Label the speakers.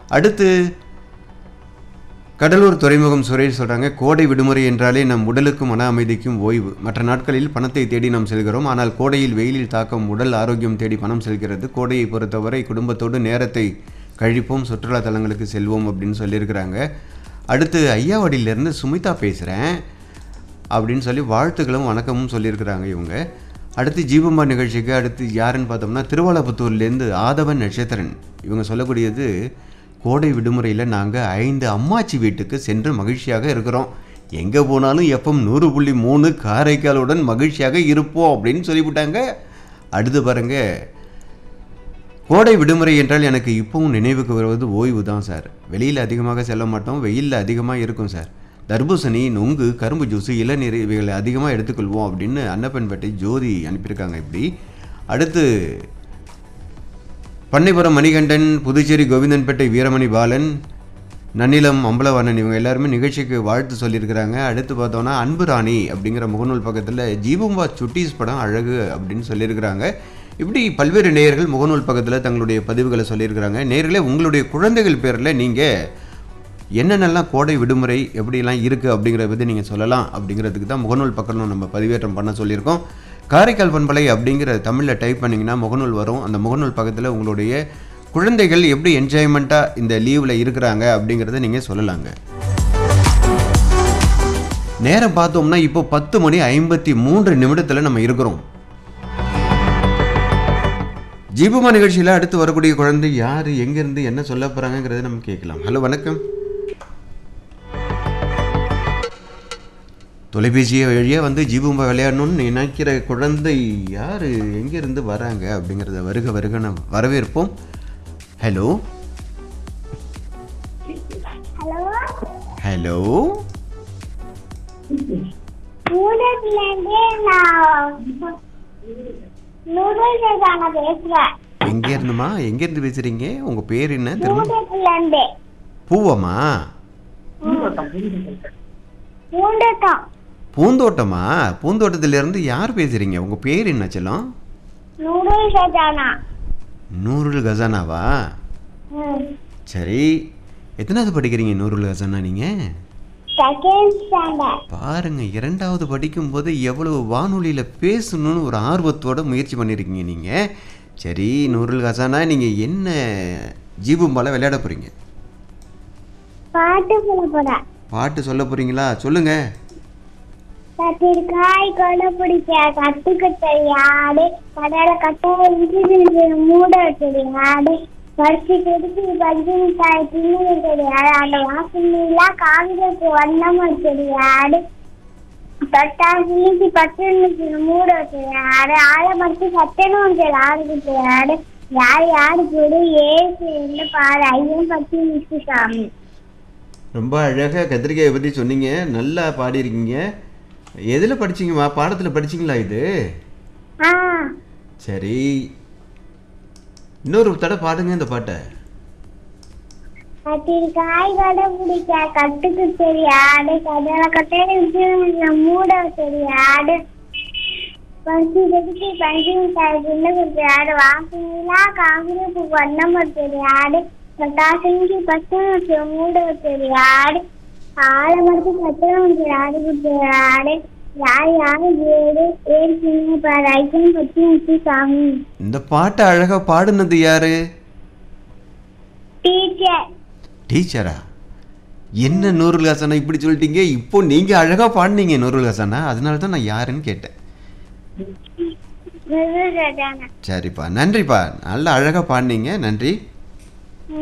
Speaker 1: அடுத்து கடலூர் துறைமுகம் சுரேஷ் சொல்கிறாங்க கோடை விடுமுறை என்றாலே நம் உடலுக்கும் மன அமைதிக்கும் ஓய்வு மற்ற நாட்களில் பணத்தை தேடி நாம் செல்கிறோம் ஆனால் கோடையில் வெயிலில் தாக்கம் உடல் ஆரோக்கியம் தேடி பணம் செல்கிறது கோடையை பொறுத்தவரை குடும்பத்தோடு நேரத்தை கழிப்போம் சுற்றுலா தலங்களுக்கு செல்வோம் அப்படின்னு சொல்லியிருக்கிறாங்க அடுத்து ஐயாவடியிலேருந்து சுமிதா பேசுகிறேன் அப்படின்னு சொல்லி வாழ்த்துக்களும் வணக்கமும் சொல்லியிருக்கிறாங்க இவங்க அடுத்து ஜீவம்பா நிகழ்ச்சிக்கு அடுத்து யாருன்னு பார்த்தோம்னா திருவாலப்புத்தூர்லேருந்து ஆதவன் நட்சத்திரன் இவங்க சொல்லக்கூடியது கோடை விடுமுறையில் நாங்கள் ஐந்து அம்மாச்சி வீட்டுக்கு சென்று மகிழ்ச்சியாக இருக்கிறோம் எங்கே போனாலும் எஃப்எம் நூறு புள்ளி மூணு காரைக்காலுடன் மகிழ்ச்சியாக இருப்போம் அப்படின்னு சொல்லிவிட்டாங்க அடுத்து பாருங்க கோடை விடுமுறை என்றால் எனக்கு இப்பவும் நினைவுக்கு வருவது ஓய்வு தான் சார் வெளியில் அதிகமாக செல்ல மாட்டோம் வெயிலில் அதிகமாக இருக்கும் சார் தர்பூசணி நுங்கு கரும்பு ஜூஸு இளநீர் இவைகளை அதிகமாக எடுத்துக்கொள்வோம் அப்படின்னு அன்னப்பன்பேட்டை ஜோதி அனுப்பியிருக்காங்க இப்படி அடுத்து பண்ணைப்புறம் மணிகண்டன் புதுச்சேரி கோவிந்தன்பேட்டை வீரமணி பாலன் நன்னிலம் அம்பலவாணன் இவங்க எல்லாருமே நிகழ்ச்சிக்கு வாழ்த்து சொல்லியிருக்கிறாங்க அடுத்து பார்த்தோன்னா அன்பு ராணி அப்படிங்கிற முகநூல் பக்கத்தில் ஜீவம்பா சுட்டீஸ் படம் அழகு அப்படின்னு சொல்லியிருக்கிறாங்க இப்படி பல்வேறு நேயர்கள் முகநூல் பக்கத்தில் தங்களுடைய பதிவுகளை சொல்லியிருக்கிறாங்க நேயர்களே உங்களுடைய குழந்தைகள் பேரில் நீங்கள் என்னென்னலாம் கோடை விடுமுறை எப்படிலாம் இருக்குது அப்படிங்கிறத பற்றி நீங்கள் சொல்லலாம் அப்படிங்கிறதுக்கு தான் முகநூல் பக்கம் நம்ம பதிவேற்றம் பண்ண சொல்லியிருக்கோம் காரைக்கால் பண்பலை அப்படிங்கிற தமிழில் டைப் பண்ணிங்கன்னா முகநூல் வரும் அந்த முகநூல் பக்கத்தில் உங்களுடைய குழந்தைகள் எப்படி என்ஜாய்மெண்ட்டாக இந்த லீவில் இருக்கிறாங்க அப்படிங்கிறத நீங்கள் சொல்லலாங்க நேரம் பார்த்தோம்னா இப்போ பத்து மணி ஐம்பத்தி மூன்று நிமிடத்தில் நம்ம இருக்கிறோம் ஜீபமா நிகழ்ச்சியில் அடுத்து வரக்கூடிய குழந்தை யார் எங்கேருந்து என்ன சொல்ல போகிறாங்கங்கிறத நம்ம கேட்கலாம் ஹலோ வணக்கம் தொலைபேசியை வழியாக வந்து ஜீபூம்பா விளையாடணும்னு நினைக்கிற குழந்தை யார் எங்கேருந்து வராங்க அப்படிங்கிறத வருக வருக நம்ம வரவேற்போம் ஹலோ ஹலோ
Speaker 2: ஊடகத்துலேருந்தே நான் நூடுல்ஸுக்கான பேசுகிறேன்
Speaker 1: எங்கே இருந்துமா எங்கேருந்து பேசுகிறீங்க உங்கள் பேர் என்ன திரும்ப
Speaker 2: ஊடகத்துலேருந்தே
Speaker 1: பூவமா
Speaker 2: ஊண்டக்கம்
Speaker 1: பூந்தோட்டமா பூந்தோட்டத்திலேருந்து யார் பேசுகிறீங்க உங்கள் பேர் என்ன செல்லம்
Speaker 2: நூடுல்ஸ் தானா
Speaker 1: நூறுல் கசானாவா
Speaker 2: ம்
Speaker 1: சரி எத்தனாவது படிக்கிறீங்க நூறுல் கசானா நீங்கள்
Speaker 2: செகண்ட் ஸ்டாண்டர்ட்
Speaker 1: பாருங்க இரண்டாவது படிக்கும்போது எவ்வளவு வானொலியில் பேசணும்னு ஒரு ஆர்வத்தோட முயற்சி பண்ணியிருக்கீங்க நீங்கள் சரி நூறுல் ஹசானா நீங்கள் என்ன ஜீபும்பால விளையாட போகிறீங்க
Speaker 2: பாட்டு சொல்ல போகிறேன்
Speaker 1: பாட்டு சொல்ல போகிறீங்களா சொல்லுங்கள்
Speaker 2: கத்திரிக்காய் கொடை பிடிக்க கட்டுக்கட்டை ஆடு கடலை கட்டை மூட தெரியாது பறிச்சு கொடுத்து பஞ்சு மிட்டாய் தின்னு தெரியாது அந்த வாசனைலாம் காகிதத்து வண்ணமா தெரியாது தொட்டா சிலிக்கு பத்து மூட தெரியாது ஆளை மறுத்து சட்டனும் தெரியாது தெரியாது யார் யாரு கூட ஏசு என்ன பாரு ஐயன் பத்து நிமிஷம் சாமி
Speaker 1: ரொம்ப அழகாக கத்திரிக்காயை பற்றி சொன்னீங்க நல்லா பாடியிருக்கீங்க எதில் படிச்சீங்கம்மா பாடத்தில் படிச்சீங்களா இது
Speaker 2: ஆ
Speaker 1: சரி இன்னொரு தடவை பாடுங்க இந்த பாட்டை
Speaker 2: கத்திரிக்காய் கடை பிடிக்க கட்டுக்கு தெரியாது கடலை கட்டையில மூட தெரியாது பஞ்சு கடிச்சு பஞ்சு மிட்டாய் தின்னு தெரியாது வாசனைலாம் காங்கிரப்பு வண்ணம் தெரியாது பட்டாசைக்கு பச்சை மூட தெரியாது ஆளை மட்டும் கட்டணம் தெரியாது தெரியாது யார் யாரு ஏடு ஏடு சின்ன பாரு ஐக்கம் பத்தி வச்சு சாமி
Speaker 1: இந்த பாட்டை அழகாக பாடுனது யாரு
Speaker 2: டீச்சர்
Speaker 1: டீச்சரா என்ன நூறுல் ஹசனா இப்படி சொல்லிட்டீங்க இப்போ நீங்கள் அழகாக பாடினீங்க நூறுல் ஹசனா அதனால தான் நான் யாருன்னு கேட்டேன்
Speaker 2: மிருதுதானா
Speaker 1: சரிப்பா நன்றிப்பா நல்லா அழகாக பாடினீங்க நன்றி